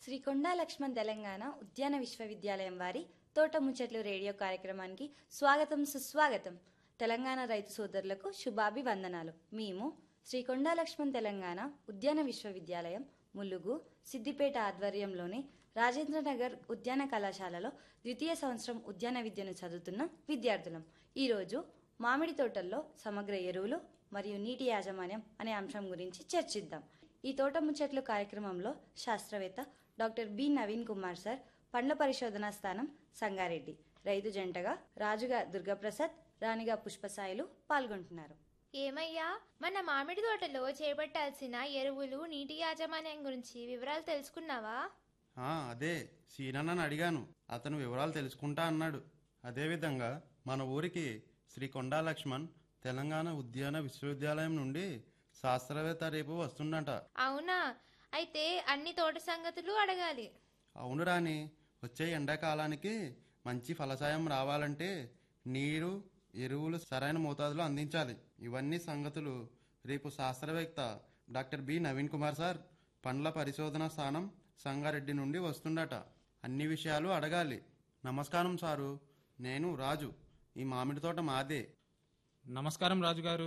శ్రీ కొండా లక్ష్మణ్ తెలంగాణ ఉద్యాన విశ్వవిద్యాలయం వారి తోట ముచ్చట్లు రేడియో కార్యక్రమానికి స్వాగతం సుస్వాగతం తెలంగాణ రైతు సోదరులకు శుభాభివందనాలు మేము శ్రీ కొండా లక్ష్మణ్ తెలంగాణ ఉద్యాన విశ్వవిద్యాలయం ములుగు సిద్దిపేట ఆధ్వర్యంలోని రాజేంద్రనగర్ ఉద్యాన కళాశాలలో ద్వితీయ సంవత్సరం ఉద్యాన విద్యను చదువుతున్న విద్యార్థులం ఈరోజు మామిడి తోటల్లో సమగ్ర ఎరువులు మరియు నీటి యాజమాన్యం అనే అంశం గురించి చర్చిద్దాం ఈ తోట ముచ్చట్లు కార్యక్రమంలో శాస్త్రవేత్త doctor B Naveen Kumar sir పండ్ల పరిశోధనా స్థానం సంగారెడ్డి రైతు జంటగా రాజుగా దుర్గాప్రసాద్ రాణిగా పుష్పసాయిలు పాల్గొంటున్నారు ఏమయ్యా మన మామిడి తోటలో చేపట్టాల్సిన ఎరువులు నీటి యాజమాన్యం గురించి వివరాలు తెలుసుకున్నావా ఆ, అదే సీనన్నని అడిగాను అతను వివరాలు తెలుసుకుంటా అన్నాడు అదేవిధంగా మన ఊరికి శ్రీ కొండా లక్ష్మణ్ తెలంగాణ ఉద్యాన విశ్వవిద్యాలయం నుండి శాస్త్రవేత్త రేపు వస్తుండట అవునా అయితే అన్ని తోట సంగతులు అడగాలి అవును రాని వచ్చే ఎండాకాలానికి మంచి ఫలసాయం రావాలంటే నీరు ఎరువులు సరైన మోతాదులో అందించాలి ఇవన్నీ సంగతులు రేపు శాస్త్రవేత్త doctor B Naveen Kumar sir పండ్ల పరిశోధన స్థానం సంగారెడ్డి నుండి వస్తుండట అన్ని విషయాలు అడగాలి నమస్కారం సారు నేను రాజు ఈ మామిడి తోట మాదే నమస్కారం రాజుగారు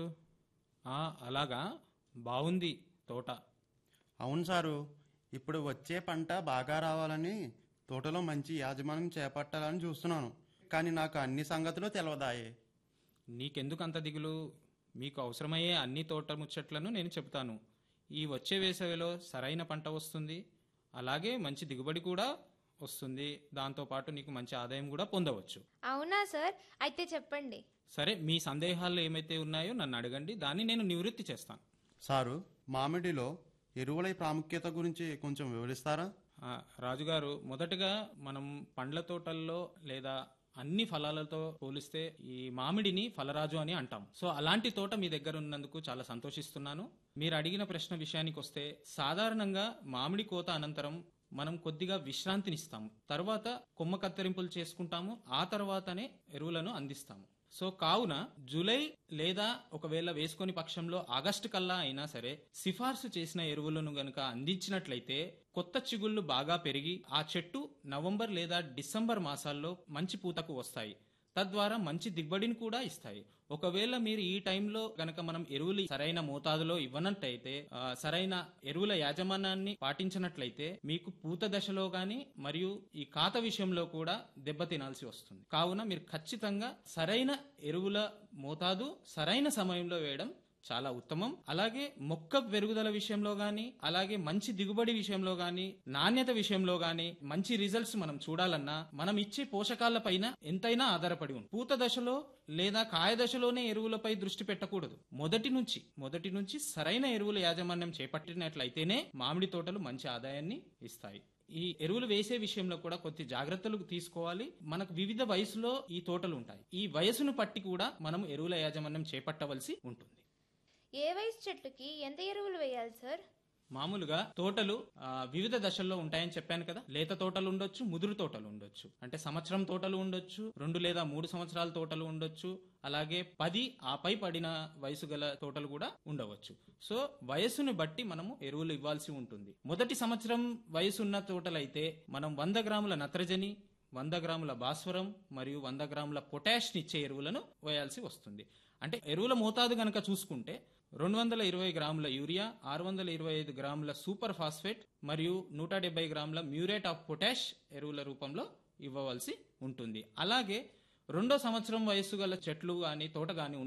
ఆ, అలాగా బాగుంది తోట అవును సారు ఇప్పుడు వచ్చే పంట బాగా రావాలని తోటలో మంచి యాజమాన్యం చేపట్టాలని చూస్తున్నాను కానీ నాకు అన్ని సంగతులు తెలవదాయే నీకెందుకు అంత దిగులు మీకు అవసరమయ్యే అన్ని తోట ముచ్చట్లను నేను చెప్తాను ఈ వచ్చే వేసవిలో సరైన పంట వస్తుంది అలాగే మంచి దిగుబడి కూడా వస్తుంది దాంతోపాటు నీకు మంచి ఆదాయం కూడా పొందవచ్చు అవునా సార్ అయితే చెప్పండి సరే మీ సందేహాలు ఏమైతే ఉన్నాయో నన్ను అడగండి దాన్ని నేను నివృత్తి చేస్తాను సారు మామిడిలో ఎరువుల ప్రాముఖ్యత గురించి కొంచెం వివరిస్తారా ఆ, రాజుగారు మొదటగా మనం పండ్ల తోటల్లో లేదా అన్ని ఫలాలతో పోలిస్తే ఈ మామిడిని ఫలరాజు అని అంటాం సో అలాంటి తోట మీ దగ్గర ఉన్నందుకు చాలా సంతోషిస్తున్నాను మీరు అడిగిన ప్రశ్న విషయానికి వస్తే సాధారణంగా మామిడి కోత అనంతరం మనం కొద్దిగా విశ్రాంతినిస్తాము తర్వాత కొమ్మ కత్తిరింపులు చేసుకుంటాము ఆ తర్వాతనే ఎరువులను అందిస్తాము సో కావున జూలై లేదా ఒకవేళ వేసుకొని పక్షంలో ఆగస్టు కల్లా అయినా సరే సిఫార్సు చేసిన ఎరువులను గనుక అందించినట్లయితే కొత్త చిగుళ్ళు బాగా పెరిగి ఆ చెట్టు నవంబర్ లేదా డిసెంబర్ మాసాల్లో మంచి పూతకు వస్తాయి తద్వారా మంచి దిగుబడిని కూడా ఇస్తాయి ఒకవేళ మీరు ఈ టైంలో గనక మనం ఎరువులు సరైన మోతాదులో ఇవ్వనట్టయితే ఆ, సరైన ఎరువుల యాజమాన్యాన్ని పాటించినట్లయితే మీకు పూత దశలో గాని మరియు ఈ కాత విషయంలో కూడా దెబ్బతినాల్సి వస్తుంది కావున మీరు ఖచ్చితంగా సరైన ఎరువుల మోతాదు సరైన సమయంలో వేయడం చాలా ఉత్తమం అలాగే మొక్క పెరుగుదల విషయంలో గాని అలాగే మంచి దిగుబడి విషయంలో గాని నాణ్యత విషయంలో గాని మంచి రిజల్ట్స్ మనం చూడాలన్నా మనం ఇచ్చే పోషకాల పైన ఎంతైనా ఆధారపడి ఉంది పూత దశలో లేదా కాయ దశలోనే ఎరువులపై దృష్టి పెట్టకూడదు మొదటి నుంచి మొదటి నుంచి సరైన ఎరువుల యాజమాన్యం చేపట్టినట్లయితేనే మామిడి తోటలు మంచి ఆదాయాన్ని ఇస్తాయి ఈ ఎరువులు వేసే విషయంలో కూడా కొద్ది జాగ్రత్తలు తీసుకోవాలి మనకు వివిధ వయసులో ఈ తోటలు ఉంటాయి ఈ వయసును పట్టి కూడా మనం ఎరువుల యాజమాన్యం చేపట్టవలసి ఉంటుంది ఏ వయసు చెట్లుకి ఎంత ఎరువులు వేయాలి సార్ మామూలుగా తోటలు ఆ, వివిధ దశల్లో ఉంటాయని చెప్పాను కదా లేత తోటలు ఉండొచ్చు ముదురు తోటలు ఉండొచ్చు అంటే సంవత్సరం తోటలు ఉండొచ్చు రెండు లేదా మూడు సంవత్సరాల తోటలు ఉండొచ్చు అలాగే పది ఆపై పడిన వయసు గల తోటలు కూడా ఉండవచ్చు సో వయసుని బట్టి మనము ఎరువులు ఇవ్వాల్సి ఉంటుంది మొదటి సంవత్సరం వయసున్న తోటలైతే మనం వంద గ్రాముల నత్రజని వంద గ్రాముల భాస్వరం మరియు వంద గ్రాముల పొటాష్ ఇచ్చే ఎరువులను వేయాల్సి వస్తుంది అంటే ఎరువుల మోతాదు గనక చూసుకుంటే రెండు వందల ఇరవై గ్రాముల యూరియా ఆరు వందల ఇరవై ఐదు గ్రాముల సూపర్ ఫాస్ఫేట్ మరియు నూట డెబ్బై గ్రాముల మ్యూరేట్ ఆఫ్ పొటాష్ ఎరువుల రూపంలో ఇవ్వవలసి ఉంటుంది అలాగే రెండో సంవత్సరం వయస్సు గల చెట్లు గాని తోట గాని